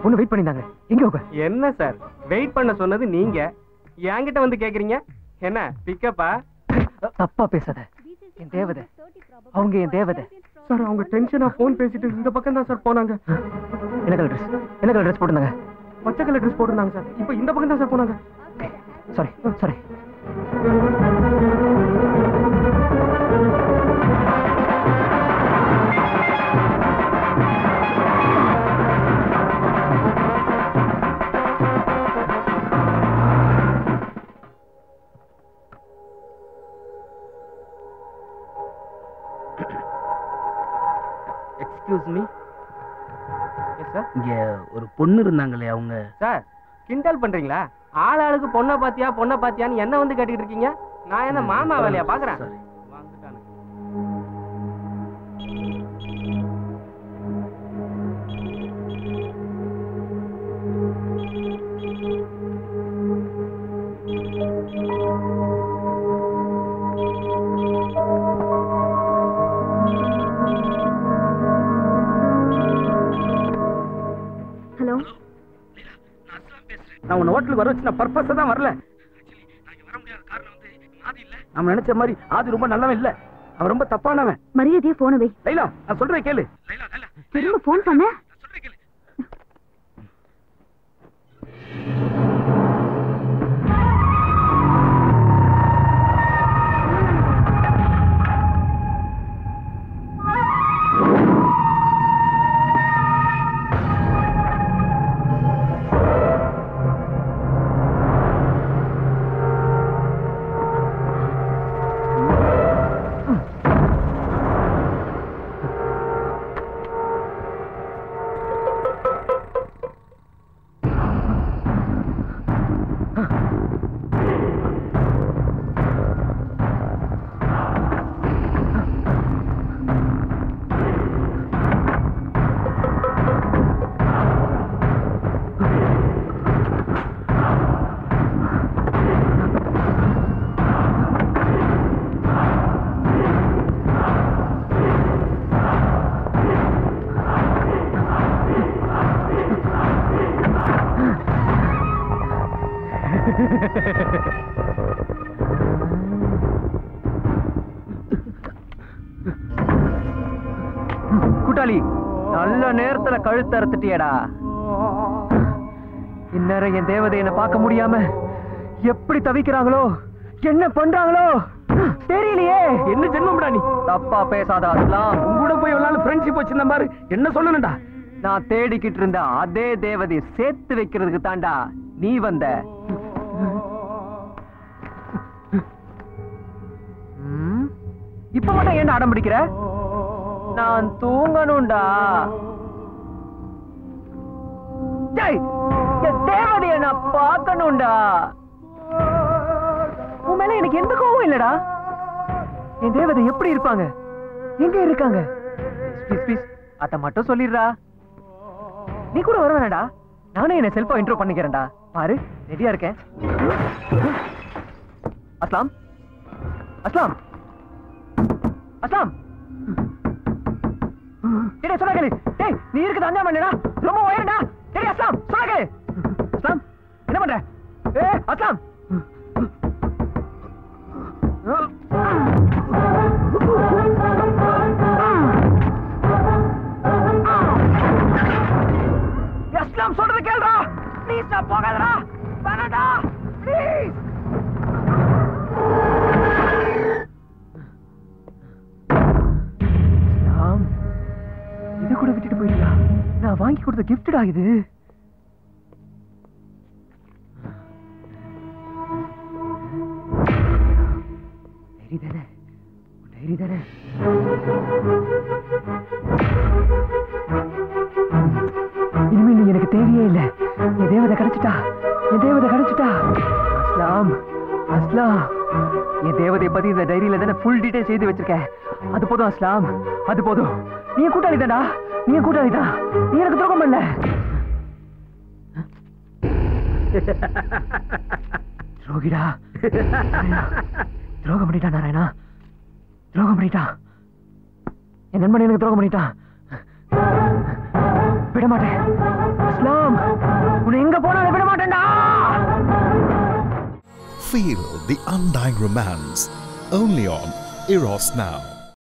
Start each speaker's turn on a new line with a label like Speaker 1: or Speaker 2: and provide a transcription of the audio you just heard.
Speaker 1: பொண்ணு வெயிட் பண்ணிருந்தாங்க எங்க உங்க
Speaker 2: என்ன சார் வெயிட் பண்ண சொன்னது நீங்க என்கிட்ட வந்து கேக்குறீங்க என்ன பிக்கப்பா
Speaker 1: தப்பா பேசாத என் தேவதை அவங்க என் தேவதை
Speaker 2: சார் அவங்க டென்ஷனா ஃபோன் பேசிட்டு இந்த பக்கம் தான் சார் போனாங்க
Speaker 1: என்ன கலர் ட்ரெஸ் என்ன கலர் ட்ரெஸ் போட்டிருந்தாங்க
Speaker 2: பச்சை கலர் ட்ரெஸ் போட்டிருந்தாங்க சார் இப்போ இந்த பக்கம் தான் சார் போனாங்க
Speaker 1: sorry sorry
Speaker 2: excuse me yes sir
Speaker 3: இங்க ஒரு பொண்ணு இருந்தாங்களே அவங்க
Speaker 2: சார் கிண்டல் பண்றீங்களா ஆள் ஆளுக்கு பொண்ணை பாத்தியா பொண்ணை பாத்தியான்னு என்ன வந்து கேட்டுக்கிட்டு இருக்கீங்க நான் என்ன மாமா வேலையா பாக்குறேன்
Speaker 3: Sorry.
Speaker 2: வந்துட்டானுங்க.
Speaker 4: ஹலோ
Speaker 3: நான் உன்னை ஹோட்டலுக்கு வர வச்சு நான் பர்பஸா தான் வரல நம்ம நினைச்ச மாதிரி ஆதி ரொம்ப நல்லவன் இல்ல அவன் ரொம்ப தப்பானவன்
Speaker 4: மரியாதையா போன வை
Speaker 3: லைலா நான் சொல்றேன் கேளு
Speaker 4: திரும்ப போன் பண்ண
Speaker 1: கூட்டாளி நல்ல நேரத்துல கழுத்து அறுத்துட்டியடா இந்நேரம் என் தேவதை என்ன பார்க்க முடியாம எப்படி தவிக்கிறாங்களோ என்ன பண்றாங்களோ தெரியலையே
Speaker 3: என்ன ஜென்மம்டா நீ
Speaker 1: தப்பா பேசாத அஸ்லாம்
Speaker 3: உன் கூட போய் எவ்வளவு ஃப்ரெண்ட்ஷிப் வச்சிருந்த மாதிரி என்ன சொல்லணும்டா
Speaker 1: நான் தேடிக்கிட்டு இருந்த அதே தேவதையை சேர்த்து வைக்கிறதுக்கு தாண்டா நீ வந்த ம்? இப்ப மட்டும் ஏன் அடம் பிடிக்கிற நான் தூங்கணும்டா டேய், என் தேவதைய நான் பார்க்கணும்டா உன் மேல எனக்கு எந்த கோவம் இல்லடா என் தேவதை எப்படி இருப்பாங்க எங்க இருக்காங்க ப்ளீஸ் ப்ளீஸ் அத மட்டும் சொல்லிடுறா நீ கூட வர வேணாடா நானே என்ன செல்ஃபா இன்ட்ரோ பண்ணிக்கிறேன்டா பாரு ரெடியா இருக்கேன் அஸ்லாம் அஸ்லாம் அஸ்லாம் டேய் சொன்னா கேளு டேய் நீ இருக்குது அஞ்சாம் மணிடா ரொம்ப உயரடா டேய் அஸ்லாம் சொன்னா கேளு அஸ்லாம் என்ன பண்ற ஏ அஸ்லாம் அஸ்லாம் சொல்றது கேளுடா ப்ளீஸ் நான் போகாதடா வேணாடா ப்ளீஸ் அஸ்லாம் இது கூட விட்டுட்டு போயிட்டியா நான் வாங்கி கொடுத்த கிஃப்டடா இது டைரி தானே உன் டைரி தானே இனிமேல் நீ எனக்கு தேவையே இல்லை என் தேவதை கிடைச்சிட்டா என் தேவதை கிடைச்சிட்டா அஸ்லாம் அஸ்லாம் என் தேவதை பத்தி இந்த டைரியில தானே ஃபுல் டீடைல்ஸ் எழுதி வச்சிருக்கேன் அது போதும் அஸ்லாம் அது போதும் நீ என் கூட்டாளி தான்டா நீ என் கூட்டாளி தான் நீ எனக்கு துரோகம் பண்ணல துரோகிடா நாராயணா. துரோகம் பண்ணிட்டான் நாராயணா துரோகம் பண்ணிட்டான் என் நண்பன் எனக்கு துரோகம் பண்ணிட்டான் விட மாட்டேன் அஸ்லாம் உன்னை எங்க போனாலும் விட மாட்டேன்டா
Speaker 5: Feel the undying romance only on Eros Now.